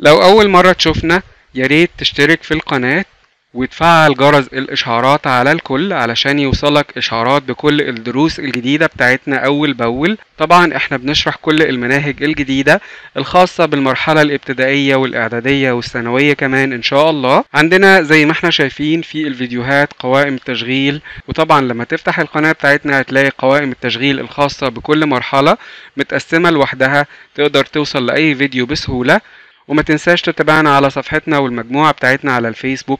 لو أول مرة تشوفنا ياريت تشترك في القناة وتفعل جرس الإشعارات على الكل علشان يوصلك إشعارات بكل الدروس الجديدة بتاعتنا أول بأول طبعا احنا بنشرح كل المناهج الجديدة الخاصة بالمرحلة الابتدائية والإعدادية والثانوية كمان إن شاء الله عندنا زي ما احنا شايفين في الفيديوهات قوائم التشغيل وطبعا لما تفتح القناة بتاعتنا هتلاقي قوائم التشغيل الخاصة بكل مرحلة متقسمة لوحدها تقدر توصل لأي فيديو بسهولة وما تنساش تتابعنا على صفحتنا والمجموعة بتاعتنا على الفيسبوك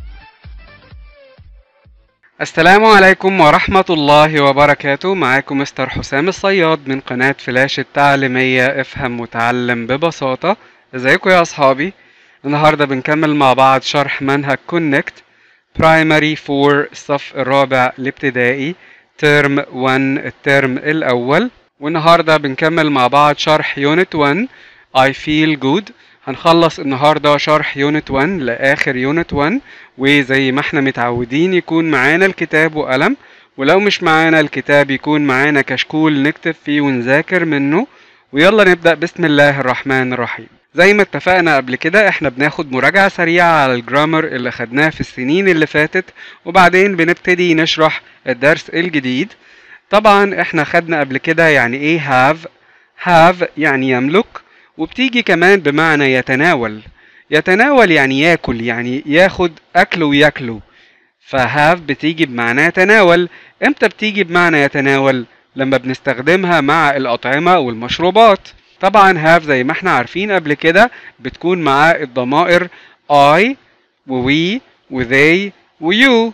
السلام عليكم ورحمة الله وبركاته معاكم مستر حسام الصياد من قناة فلاش التعليمية افهم وتعلم ببساطة ازيكم يا اصحابي النهاردة بنكمل مع بعض شرح منهج كونكت برايمري فور الصف الرابع الابتدائي ترم 1 الترم الاول والنهاردة بنكمل مع بعض شرح يونت 1 I feel good هنخلص النهاردة شرح يونت 1 لآخر يونت 1 وزي ما احنا متعودين يكون معانا الكتاب وقلم ولو مش معانا الكتاب يكون معانا كشكول نكتب فيه ونذاكر منه ويلا نبدأ بسم الله الرحمن الرحيم زي ما اتفقنا قبل كده احنا بناخد مراجعة سريعة على الجرامر اللي خدناه في السنين اللي فاتت وبعدين بنبتدي نشرح الدرس الجديد طبعا احنا خدنا قبل كده يعني ايه have have يعني يملك وبتيجي كمان بمعنى يتناول يتناول يعني ياكل يعني ياخد اكل وياكله فهاف بتيجي بمعنى يتناول امتى بتيجي بمعنى يتناول لما بنستخدمها مع الاطعمه والمشروبات طبعا هاف زي ما احنا عارفين قبل كده بتكون مع الضمائر I و we و they و you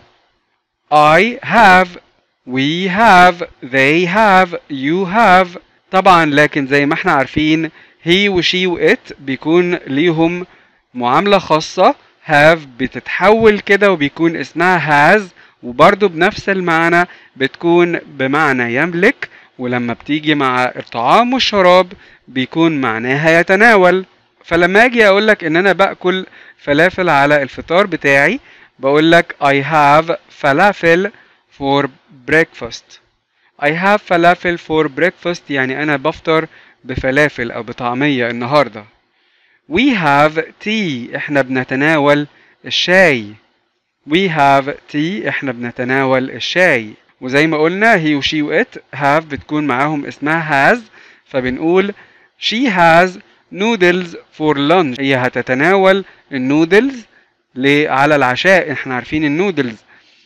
I have we have they have you have طبعا لكن زي ما احنا عارفين هي وشي وات بيكون ليهم معاملة خاصة have بتتحول كده وبيكون اسمها has وبرضه بنفس المعنى بتكون بمعنى يملك ولما بتيجي مع الطعام والشراب بيكون معناها يتناول فلما اجي اقول لك ان انا باكل فلافل على الفطار بتاعي بقول لك I have فلافل for breakfast I have فلافل for breakfast يعني انا بفطر بفلافل او بطعمية النهاردة We have tea احنا بنتناول الشاي We have tea احنا بنتناول الشاي وزي ما قلنا he وشي وات have بتكون معاهم اسمها has فبنقول she has noodles for lunch هي هتتناول النودلز على العشاء احنا عارفين النودلز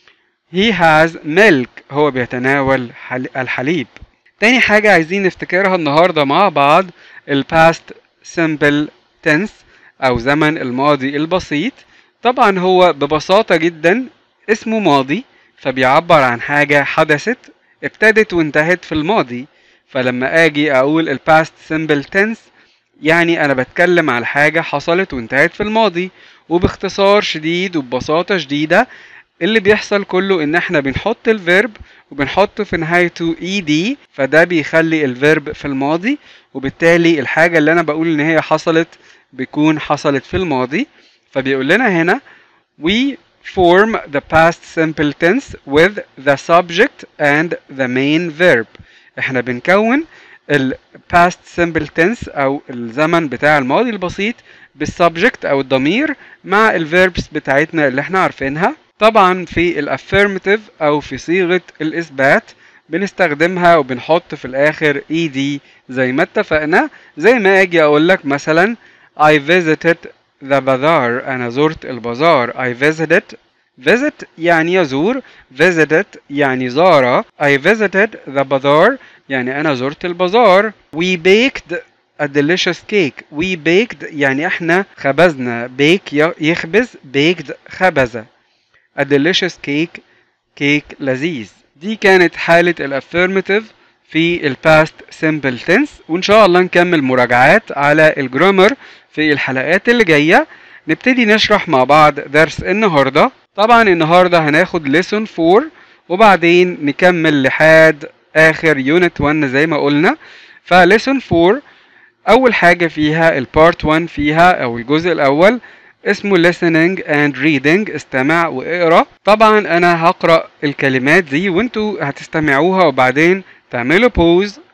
he has milk هو بيتناول الحليب تاني حاجة عايزين نفتكرها النهاردة مع بعض ال past simple tense أو زمن الماضي البسيط طبعا هو ببساطة جدا اسمه ماضي فبيعبر عن حاجة حدثت ابتدت وانتهت في الماضي فلما اجي اقول ال past simple tense يعني انا بتكلم على حاجة حصلت وانتهت في الماضي وباختصار شديد وببساطة شديدة اللي بيحصل كله ان احنا بنحط الفيرب وبنحط في نهايته اي دي فده بيخلي الفيرب في الماضي وبالتالي الحاجة اللي انا بقول ان هي حصلت بيكون حصلت في الماضي فبيقول لنا هنا we form the past simple tense with the subject and the main verb احنا بنكون ال past simple tense او الزمن بتاع الماضي البسيط بالسبجكت او الضمير مع الفيربس بتاعتنا اللي احنا عارفينها طبعا في الافيرماتيف او في صيغه الاثبات بنستخدمها وبنحط في الاخر اي دي زي ما اتفقنا زي ما اجي اقول لك مثلا I visited the bazaar انا زرت البازار I visited visit يعني يزور visited يعني زار I visited the bazaar يعني انا زرت البازار we baked a delicious cake we baked يعني احنا خبزنا bake يخبز baked خبز a delicious cake كيك لذيذ دي كانت حالة الافيرماتيف في الباست simple tense وان شاء الله نكمل مراجعات على الجرامر في الحلقات اللي جاية نبتدي نشرح مع بعض درس النهاردة طبعا النهاردة هناخد lesson 4 وبعدين نكمل لحد اخر يونت 1 زي ما قلنا فليسون 4 اول حاجة فيها البارت 1 فيها او الجزء الاول اسمه listening and reading استمع واقرا طبعا انا هقرا الكلمات دي وانتوا هتستمعوها وبعدين تعملوا بوز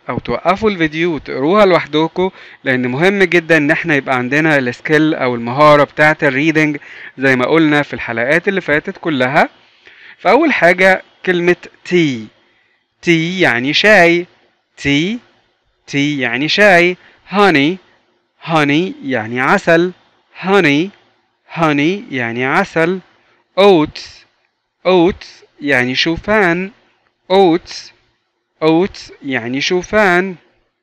او توقفوا الفيديو وتقروها لوحدكم لان مهم جدا ان احنا يبقى عندنا السكيل او المهارة بتاعة الريدنج زي ما قلنا في الحلقات اللي فاتت كلها فاول حاجة كلمة تي تي يعني شاي تي تي يعني شاي هاني هاني يعني عسل هاني هاني يعني عسل oats oats يعني شوفان oats oats يعني شوفان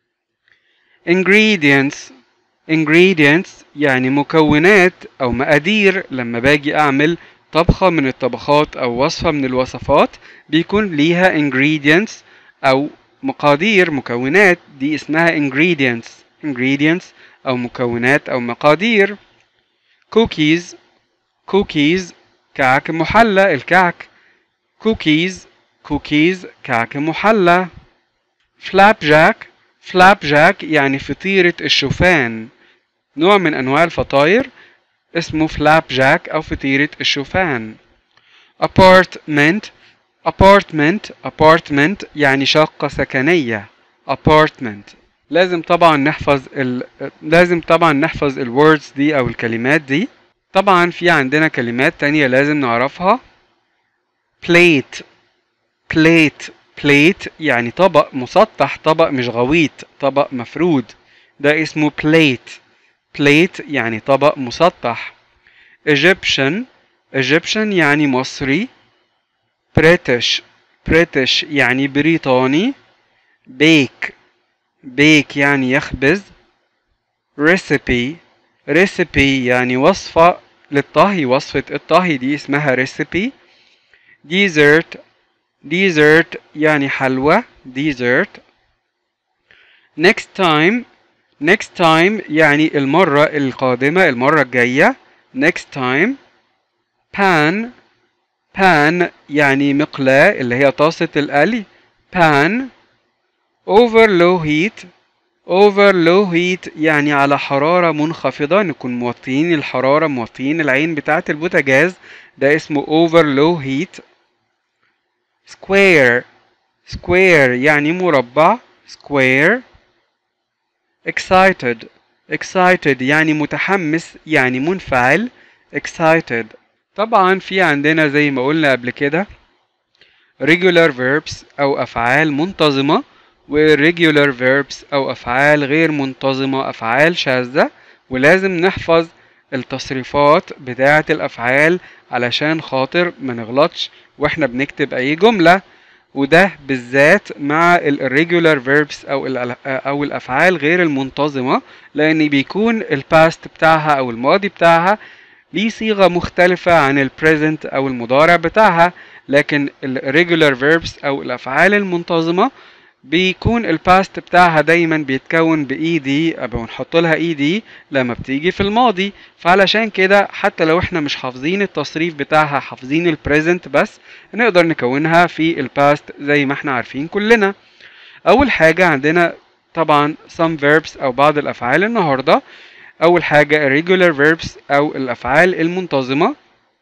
ingredients ingredients يعني مكونات أو مقادير لما باجي أعمل طبخة من الطبخات أو وصفة من الوصفات بيكون ليها ingredients أو مقادير مكونات دي اسمها ingredients ingredients أو مكونات أو مقادير cookies cookies كعك محلى الكعك cookies cookies كعك محلى فلاب جاك فلاب جاك يعني فطيرة الشوفان نوع من أنواع الفطاير اسمه فلاب جاك أو فطيرة الشوفان apartment apartment apartment يعني شقة سكنية apartment لازم طبعا نحفظ ال... لازم طبعا نحفظ الوردز دي او الكلمات دي طبعا في عندنا كلمات تانية لازم نعرفها plate plate plate يعني طبق مسطح طبق مش غويط طبق مفرود ده اسمه plate plate يعني طبق مسطح Egyptian Egyptian يعني مصري British British يعني بريطاني bake bake يعني يخبز recipe recipe يعني وصفة للطهي وصفة الطهي دي اسمها recipe dessert dessert يعني حلوى dessert next time next time يعني المرة القادمة المرة الجاية next time pan pan يعني مقلاة اللي هي طاسة القلي pan over low heat over low heat يعني على حرارة منخفضة نكون موطيين الحرارة موطيين العين بتاعة البوتاجاز ده اسمه over low heat square square يعني مربع square excited excited يعني متحمس يعني منفعل excited طبعا في عندنا زي ما قلنا قبل كده regular verbs أو أفعال منتظمة و irregular verbs أو أفعال غير منتظمة أفعال شاذة ولازم نحفظ التصريفات بتاعة الأفعال علشان خاطر ما نغلطش واحنا بنكتب أي جملة وده بالذات مع ال irregular verbs أو ال أو الأفعال غير المنتظمة لأن بيكون الباست بتاعها أو الماضي بتاعها ليه صيغة مختلفة عن ال present أو المضارع بتاعها لكن ال irregular verbs أو الأفعال المنتظمة بيكون الباست بتاعها دايما بيتكون باي دي او نحط لها اي دي لما بتيجي في الماضي فعلشان كده حتى لو احنا مش حافظين التصريف بتاعها حافظين البريزنت بس نقدر نكونها في الباست زي ما احنا عارفين كلنا اول حاجة عندنا طبعا some verbs او بعض الافعال النهاردة اول حاجة irregular verbs او الافعال المنتظمة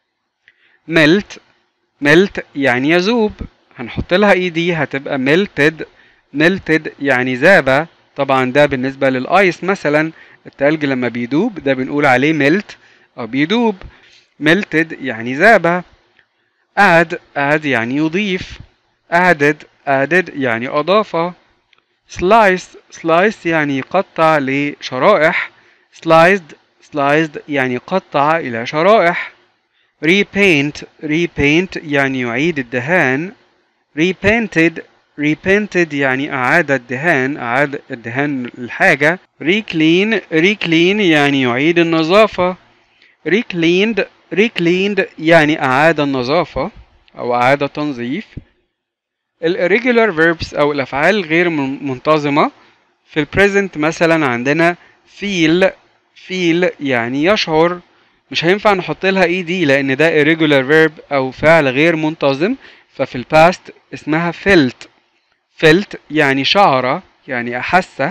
melt melt يعني يذوب هنحط لها اي دي هتبقى melted melted يعني ذاب طبعا ده بالنسبة للآيس مثلا التلج لما بيدوب ده بنقول عليه melt أو بيدوب melted يعني ذاب add add يعني يضيف added added يعني أضاف slice slice يعني يقطع لشرائح sliced sliced يعني قطع إلى شرائح repaint repaint يعني يعيد الدهان repainted repainted يعني أعاد الدهان أعاد الدهان الحاجة reclean reclean يعني يعيد النظافة recleaned recleaned يعني أعاد النظافة أو أعاد تنظيف ال irregular verbs أو الأفعال الغير منتظمة في ال present مثلا عندنا feel feel يعني يشعر مش هينفع نحط لها اي دي لان ده irregular verb او فعل غير منتظم ففي الباست اسمها felt felt يعني شعر يعني أحس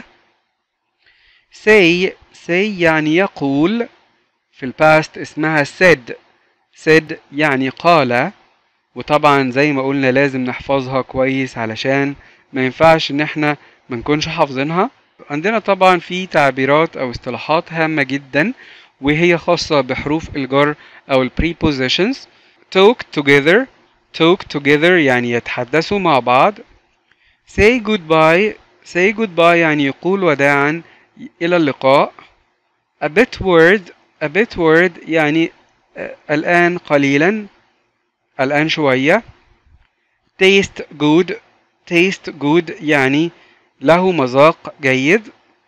say say يعني يقول في الباست اسمها said said يعني قال وطبعا زي ما قلنا لازم نحفظها كويس علشان ما ينفعش ان احنا منكونش حافظينها عندنا طبعا في تعبيرات او اصطلاحات هامة جدا وهي خاصة بحروف الجر او ال prepositions talk together talk together يعني يتحدثوا مع بعض say goodbye say goodbye يعني يقول وداعا إلى اللقاء a bit word a bit word يعني آه، الآن قليلا الآن شوية taste good taste good يعني له مذاق جيد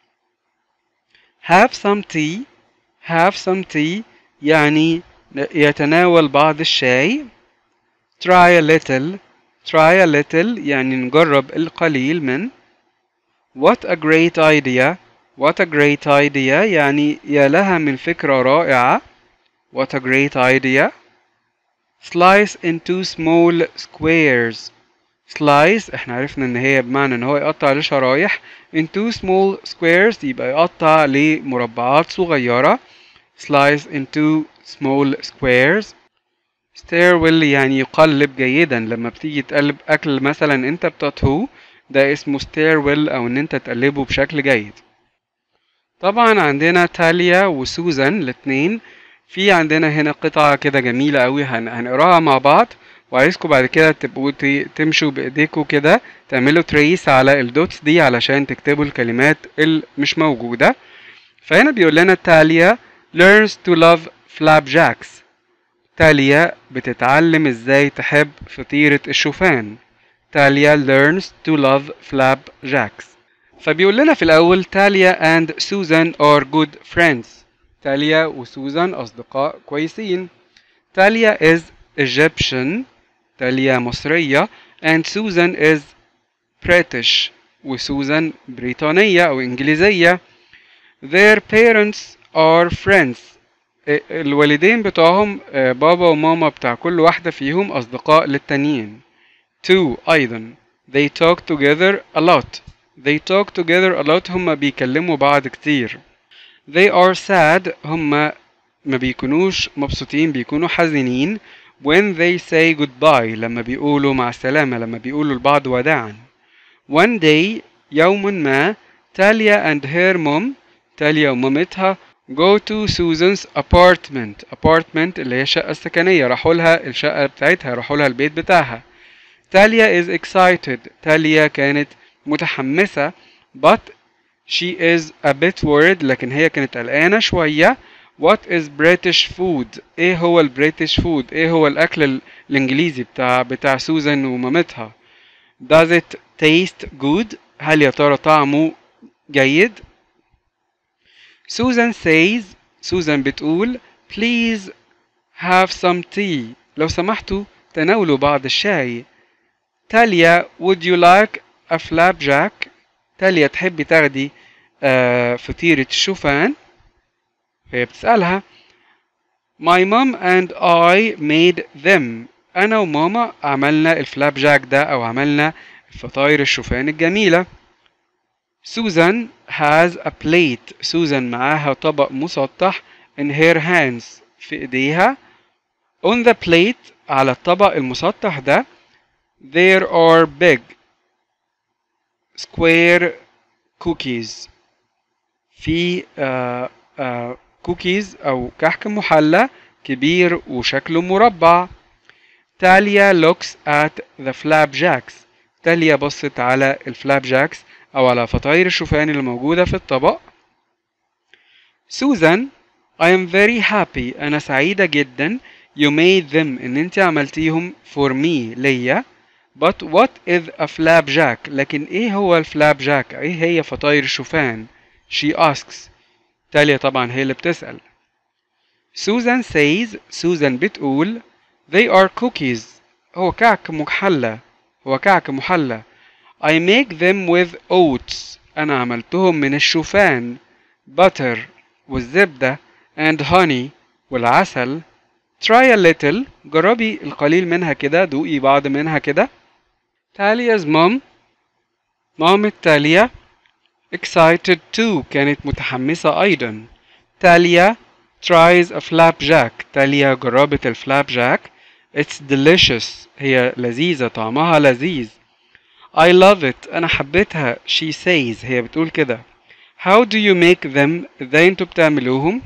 have some tea have some tea يعني يتناول بعض الشاي try a little try a little يعني نجرب القليل من what a great idea what a great idea يعني يا لها من فكرة رائعة what a great idea slice into small squares slice احنا عرفنا ان هي بمعنى ان هو يقطع لشرايح into small squares يبقى يقطع لمربعات صغيرة slice into small squares stir well يعني يقلب جيدا لما بتيجي تقلب اكل مثلا انت بتطهوه ده اسمه stir well او ان انت تقلبه بشكل جيد طبعا عندنا تاليا وسوزان الاتنين في عندنا هنا قطعة كده جميلة قوي هن... هنقراها مع بعض وعايزكم بعد كده تبقوا ت- تمشوا بايديكم كده تعملوا تريس على الدوتس دي علشان تكتبوا الكلمات اللي مش موجودة فهنا بيقول لنا تاليا learns to love flapjacks تاليا بتتعلم ازاي تحب فطيرة الشوفان تاليا learns to love flapjacks فبيقول لنا في الأول تاليا and سوزان are good friends تاليا وسوزان أصدقاء كويسين تاليا is Egyptian تاليا مصرية and سوزان is British وسوزان بريطانية أو إنجليزية their parents are friends ال- الوالدين بتوعهم آه، بابا وماما بتاع كل واحدة فيهم أصدقاء للتانيين two أيضا they talk together a lot they talk together a lot هم بيكلموا بعض كتير they are sad هم ما بيكونوش مبسوطين بيكونوا حزينين when they say goodbye لما بيقولوا مع السلامة لما بيقولوا لبعض وداعا one day يوم ما تاليا and her mom تاليا ومامتها go to Susan's apartment apartment اللي هي الشقة السكنية راحوا لها الشقة بتاعتها راحوا لها البيت بتاعها تاليا is excited تاليا كانت متحمسة but she is a bit worried لكن هي كانت قلقانة شوية what is British food ايه هو البريتش فود ايه هو الاكل ال- الانجليزي بتاع بتاع سوزان ومامتها does it taste good هل يا ترى طعمه جيد سوزان says سوزان بتقول please have some tea لو سمحتوا تناولوا بعض الشاي تاليا would you like a flapjack تاليا تحبي تاخدي آه فطيرة الشوفان هي بتسألها My mom and I made them أنا وماما عملنا الفلاب جاك ده أو عملنا فطاير الشوفان الجميلة سوزان has a plate سوزان معاها طبق مسطح in her hands في ايديها on the plate على الطبق المسطح ده there are big square cookies في آه آه كوكيز أو كحك محلى كبير وشكله مربع تاليا looks at the flapjacks تاليا بصت على الفلاب جاكس أو على فطاير الشوفان اللي موجودة في الطبق سوزان I am very happy أنا سعيدة جدا you made them إن أنت عملتيهم for me ليا but what is a flapjack لكن إيه هو الفلاب جاك إيه هي فطاير الشوفان she asks تاليا طبعا هي اللي بتسأل سوزان says سوزان بتقول they are cookies هو كعك محلى هو كعك محلى I make them with oats أنا عملتهم من الشوفان butter والزبدة and honey والعسل try a little جربي القليل منها كده دوقي بعض منها كده تاليا's mom مامة تاليا excited too كانت متحمسة أيضا تاليا tries a flapjack تاليا جربت الفلاب جاك it's delicious هي لذيذة طعمها لذيذ I love it أنا حبيتها she says هي بتقول كده How do you make them ازاي انتوا بتعملوهم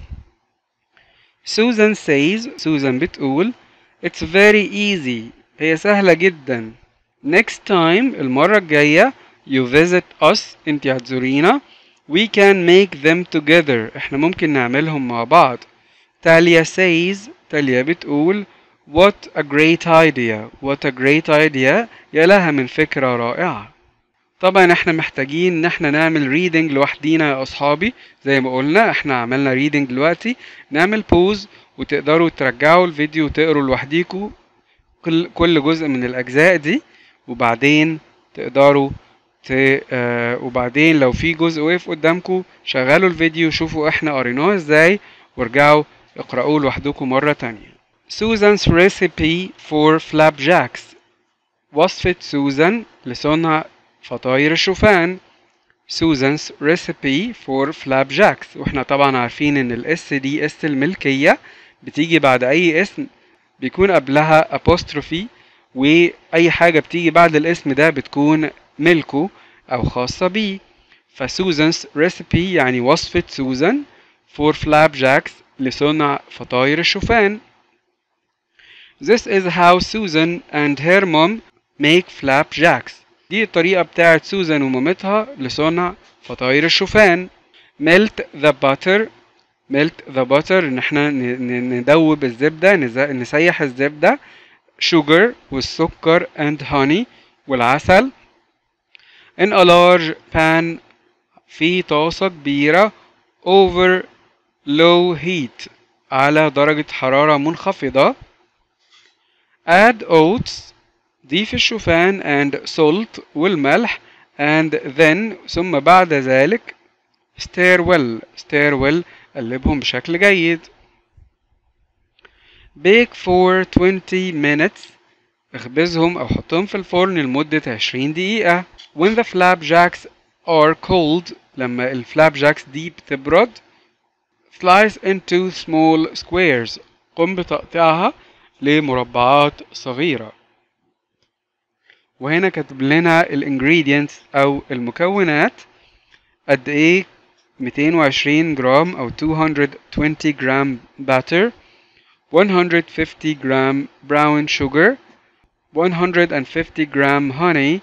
Susan says Susan بتقول It's very easy هي سهلة جدا Next time المرة الجاية you visit us انت هتزورينا we can make them together احنا ممكن نعملهم مع بعض تاليا says تاليا بتقول What a great idea What a great idea يا لها من فكرة رائعة طبعا احنا محتاجين ان احنا نعمل ريدنج لوحدينا يا اصحابي زي ما قلنا احنا عملنا ريدنج دلوقتي نعمل بوز وتقدروا ترجعوا الفيديو وتقروا لوحديكوا كل كل جزء من الاجزاء دي وبعدين تقدروا ت... آه وبعدين لو في جزء وقف قدامكم شغلوا الفيديو شوفوا احنا قريناه ازاي وارجعوا اقرأوه لوحدكم مرة تانية Susan's recipe for flapjacks وصفة سوزان لصنع فطاير الشوفان Susan's recipe for flapjacks واحنا طبعا عارفين ان الاس دي اس الملكية بتيجي بعد اي اسم بيكون قبلها apostrophe واي حاجة بتيجي بعد الاسم ده بتكون ملكه او خاصة بيه فسوزان's recipe يعني وصفة سوزان for flapjacks لصنع فطاير الشوفان This is how Susan and her mom make flapjacks دي الطريقة بتاعت سوزان ومامتها لصنع فطاير الشوفان melt the butter melt the butter ان احنا ندوب الزبدة نسيح الزبدة sugar والسكر and honey والعسل in a large pan في طاسة كبيرة over low heat على درجة حرارة منخفضة add oats ضيف الشوفان and salt والملح and then ثم بعد ذلك stir well stir well قلبهم بشكل جيد bake for 20 minutes اخبزهم او حطهم في الفرن لمدة 20 دقيقة when the flapjacks are cold لما الفلابجاكس دي بتبرد slice into small squares قم بتقطيعها لمربعات صغيرة وهنا كاتب لنا الانجريدينتس او المكونات قد ايه 220 جرام او 220 جرام باتر 150 جرام براون sugar 150 جرام honey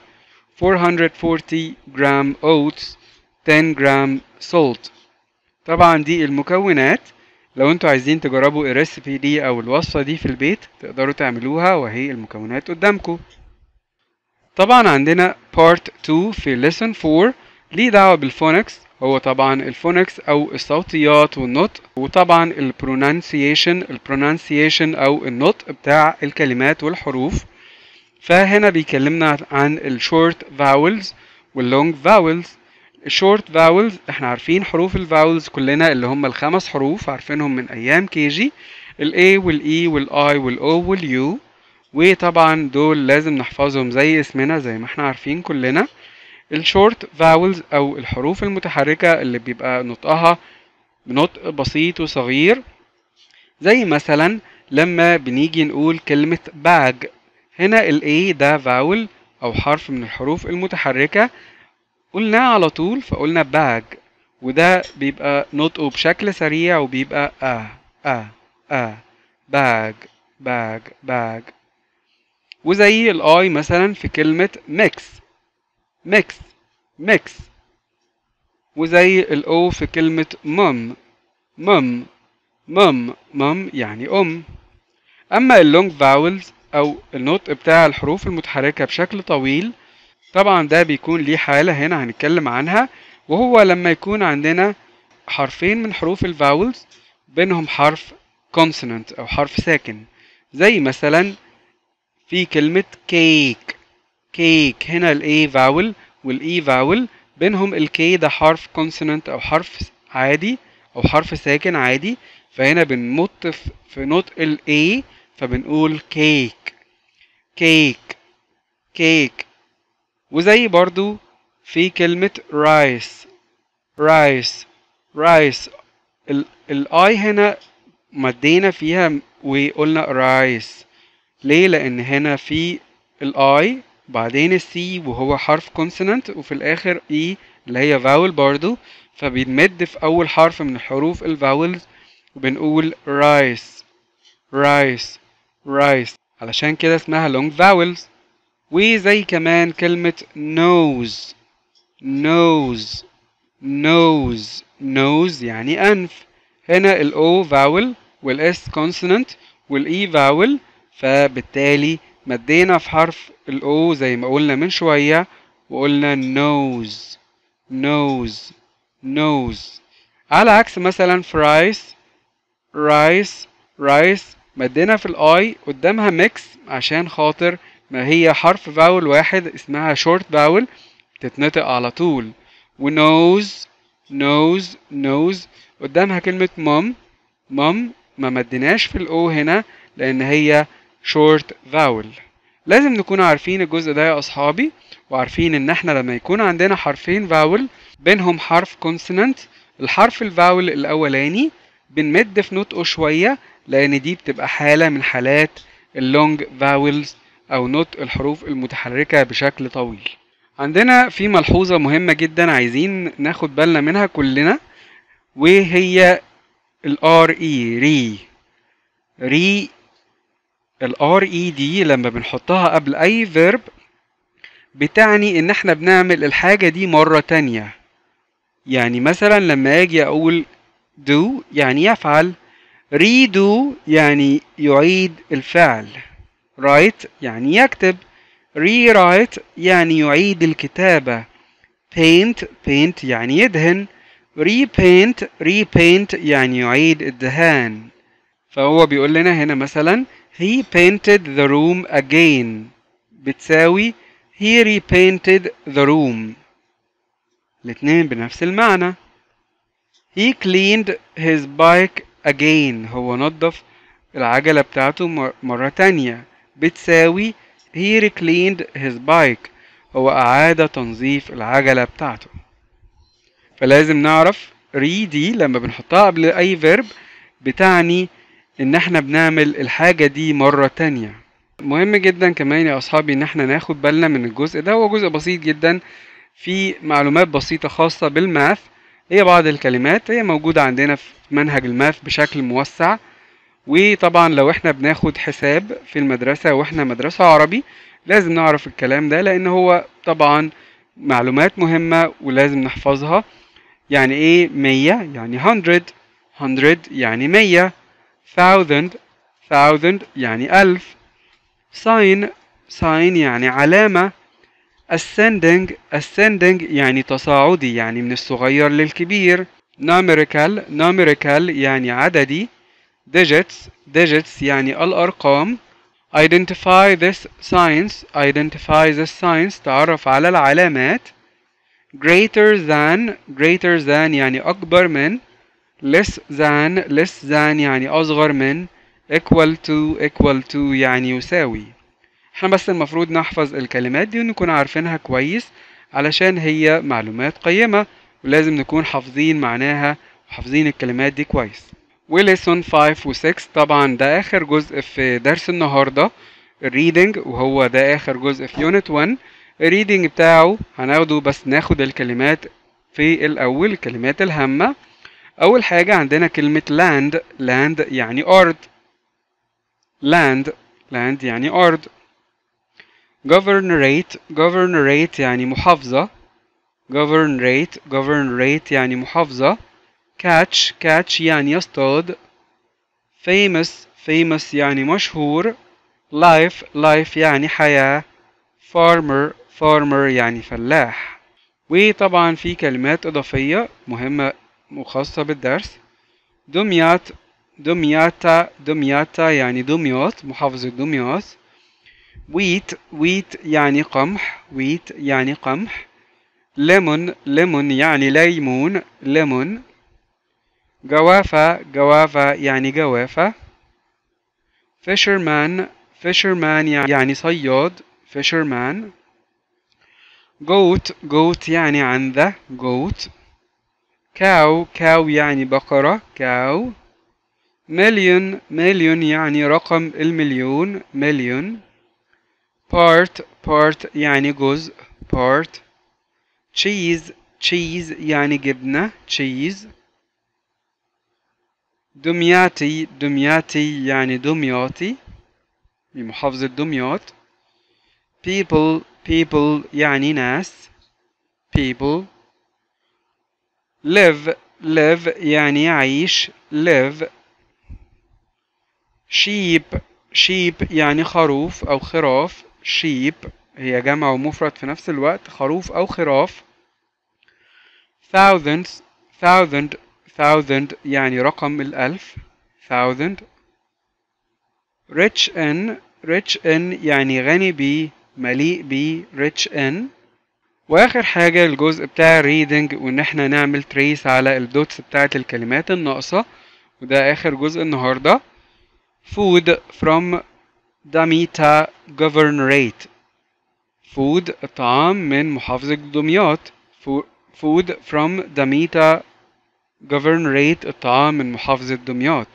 440 جرام oats 10 جرام salt طبعا دي المكونات لو انتوا عايزين تجربوا الريسيبي دي او الوصفة دي في البيت تقدروا تعملوها وهي المكونات قدامكم طبعا عندنا part 2 في lesson 4 ليه دعوة بالفونكس هو طبعا الفونكس او الصوتيات والنطق وطبعا البرونانسيشن البرونانسيشن او النطق بتاع الكلمات والحروف فهنا بيكلمنا عن الشورت فاولز واللونج فاولز الشورت فاولز احنا عارفين حروف الفاولز كلنا اللي هم الخمس حروف عارفينهم من ايام كي جي الاي والاي والاي والاو واليو وطبعا دول لازم نحفظهم زي اسمنا زي ما احنا عارفين كلنا الشورت فاولز او الحروف المتحركة اللي بيبقى نطقها بنطق بسيط وصغير زي مثلا لما بنيجي نقول كلمة باج هنا الاي ده فاول او حرف من الحروف المتحركة قلناه على طول فقلنا باج وده بيبقى نطقه بشكل سريع وبيبقى اه اه اه باج باج باج وزي الاي مثلا في كلمة ميكس ميكس ميكس وزي الاو في كلمة مم مم مم مم يعني ام اما اللونج فاولز او النطق بتاع الحروف المتحركة بشكل طويل طبعا ده بيكون ليه حالة هنا هنتكلم عنها وهو لما يكون عندنا حرفين من حروف الفاولز بينهم حرف consonant او حرف ساكن زي مثلا في كلمة كيك كيك هنا الاي فاول والاي فاول بينهم الكي ده حرف consonant او حرف عادي او حرف ساكن عادي فهنا بنمط في نطق الاي فبنقول كيك كيك كيك وزي برضو في كلمة رايس رايس رايس الاي هنا مدينا فيها وقلنا رايس ليه لان هنا في الاي وبعدين السي وهو حرف كونسونانت وفي الاخر اي اللي هي فاول برضو فبنمد في اول حرف من الحروف الفاولز وبنقول رايس رايس رايس علشان كده اسمها long vowels وزي كمان كلمة nose nose nose nose يعني أنف هنا ال O vowel وال S consonant وال E vowel فبالتالي مدينا في حرف ال O زي ما قلنا من شوية وقلنا nose nose nose على عكس مثلا فرايس رايس رايس مدينا في الاي قدامها ميكس عشان خاطر ما هي حرف فاول واحد اسمها شورت فاول تتنطق على طول ونوز نوز نوز قدامها كلمة مام مام ما مديناش في الاو هنا لان هي شورت فاول لازم نكون عارفين الجزء ده يا اصحابي وعارفين ان احنا لما يكون عندنا حرفين فاول بينهم حرف كونسونانت الحرف الفاول الاولاني بنمد في نطقه شويه لان دي بتبقى حاله من حالات اللونج فاولز او نطق الحروف المتحركه بشكل طويل عندنا في ملحوظه مهمه جدا عايزين ناخد بالنا منها كلنا وهي الار اي ري ري الار اي دي لما بنحطها قبل اي فيرب بتعني ان احنا بنعمل الحاجه دي مره تانية يعني مثلا لما اجي اقول do يعني يفعل redo يعني يعيد الفعل write يعني يكتب rewrite يعني يعيد الكتابة paint paint يعني يدهن repaint repaint يعني يعيد الدهان فهو بيقول لنا هنا مثلا he painted the room again بتساوي he repainted the room الاتنين بنفس المعنى he cleaned his bike again هو نظف العجلة بتاعته مرة تانية بتساوي he recleaned his bike هو أعاد تنظيف العجلة بتاعته فلازم نعرف ري دي لما بنحطها قبل أي فيرب بتعني إن احنا بنعمل الحاجة دي مرة تانية مهم جدا كمان يا أصحابي إن احنا ناخد بالنا من الجزء ده هو جزء بسيط جدا في معلومات بسيطة خاصة بالماث هي بعض الكلمات هي موجودة عندنا في منهج الماث بشكل موسع وطبعا لو احنا بناخد حساب في المدرسة واحنا مدرسة عربي لازم نعرف الكلام ده لان هو طبعا معلومات مهمة ولازم نحفظها يعني ايه مية يعني hundred hundred يعني مية thousand thousand يعني ألف sign sign يعني علامة ascending ascending يعني تصاعدي يعني من الصغير للكبير numerical numerical يعني عددي digits digits يعني الأرقام identify this science identify this science تعرف على العلامات greater than greater than يعني أكبر من less than less than يعني أصغر من equal to equal to يعني يساوي احنا بس المفروض نحفظ الكلمات دي ونكون عارفينها كويس علشان هي معلومات قيمة ولازم نكون حافظين معناها وحافظين الكلمات دي كويس وليسون 5 و 6 طبعا ده اخر جزء في درس النهاردة الريدنج وهو ده اخر جزء في يونت 1 الريدنج بتاعه هناخده بس ناخد الكلمات في الاول الكلمات الهامة اول حاجة عندنا كلمة land land يعني ارض land land يعني ارض governorate governorate يعني محافظة governorate governorate يعني محافظة catch catch يعني يصطاد famous famous يعني مشهور life life يعني حياة farmer farmer يعني فلاح وطبعا في كلمات إضافية مهمة وخاصة بالدرس دمياط دمياطة دمياطة يعني دمياط محافظة دمياط ويت ويت يعني قمح ويت يعني قمح ليمون ليمون يعني ليمون ليمون جوافة جوافة يعني جوافة fisherman fisherman يعني صياد fisherman goat goat يعني عنذة goat cow cow يعني بقرة cow million million يعني رقم المليون million part part يعني جزء part cheese cheese يعني جبنة cheese دمياطي دمياطي يعني دمياطي بمحافظة دمياط people people يعني ناس people live live يعني يعيش live sheep sheep يعني خروف أو خراف sheep هي جمع ومفرد في نفس الوقت خروف أو خراف thousands thousand thousand يعني رقم الألف thousand rich in rich in يعني غني بيه مليء بيه rich in واخر حاجة الجزء بتاع reading وان احنا نعمل trace على الدوتس بتاعت الكلمات الناقصة وده اخر جزء النهاردة food from Damita Governorate food الطعام من محافظة دمياط food from Damita Governorate الطعام من محافظة دمياط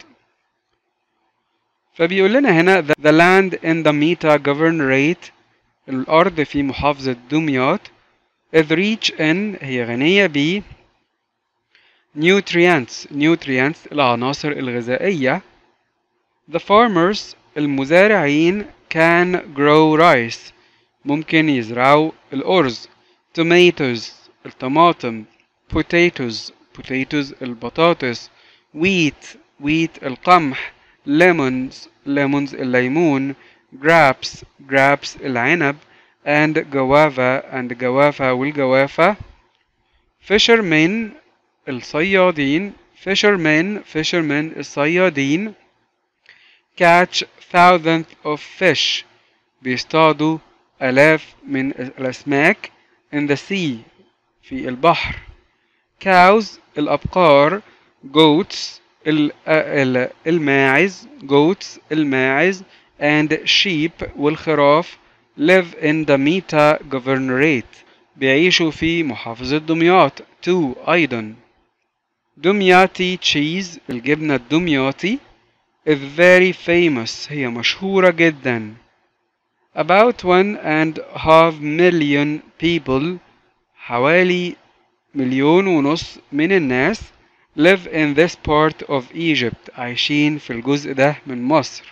فبيقول لنا هنا the land in Damita Governorate الأرض في محافظة دمياط is rich in هي غنية ب nutrients nutrients العناصر الغذائية the farmers المزارعين can grow rice ممكن يزرعوا الأرز tomatoes الطماطم potatoes potatoes البطاطس wheat wheat القمح lemons lemons الليمون grapes grapes العنب and guava and guava والجوافة fishermen الصيادين fishermen fishermen الصيادين catch thousands of fish بيصطادوا آلاف من الأسماك in the sea في البحر cows الأبقار goats الماعز goats الماعز and sheep والخراف live in Damita Governorate بيعيشوا في محافظة دمياط too أيضا دمياطي تشيز الجبنة الدمياطي is very famous هي مشهورة جدا about one and half million people حوالي مليون ونص من الناس live in this part of Egypt عايشين في الجزء ده من مصر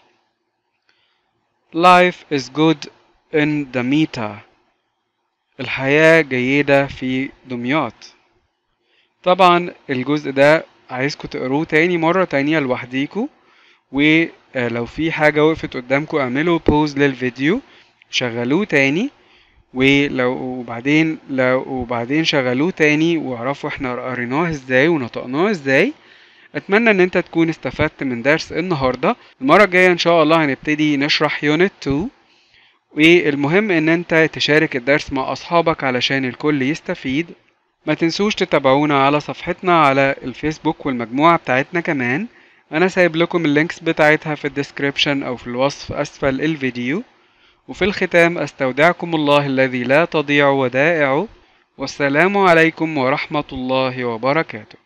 life is good in Damita الحياة جيدة في دمياط طبعا الجزء ده عايزكم تقروه تاني مرة تانية لوحديكوا ولو في حاجة وقفت قدامكم اعملوا بوز للفيديو شغلوه تاني ولو وبعدين لو وبعدين شغلوه تاني واعرفوا احنا قريناه ازاي ونطقناه ازاي اتمنى ان انت تكون استفدت من درس النهارده المره الجايه ان شاء الله هنبتدي نشرح يونت 2 والمهم ان انت تشارك الدرس مع اصحابك علشان الكل يستفيد ما تنسوش تتابعونا على صفحتنا على الفيسبوك والمجموعة بتاعتنا كمان انا سايب لكم اللينكس بتاعتها في الديسكريبشن او في الوصف اسفل الفيديو وفي الختام استودعكم الله الذي لا تضيع ودائعه والسلام عليكم ورحمة الله وبركاته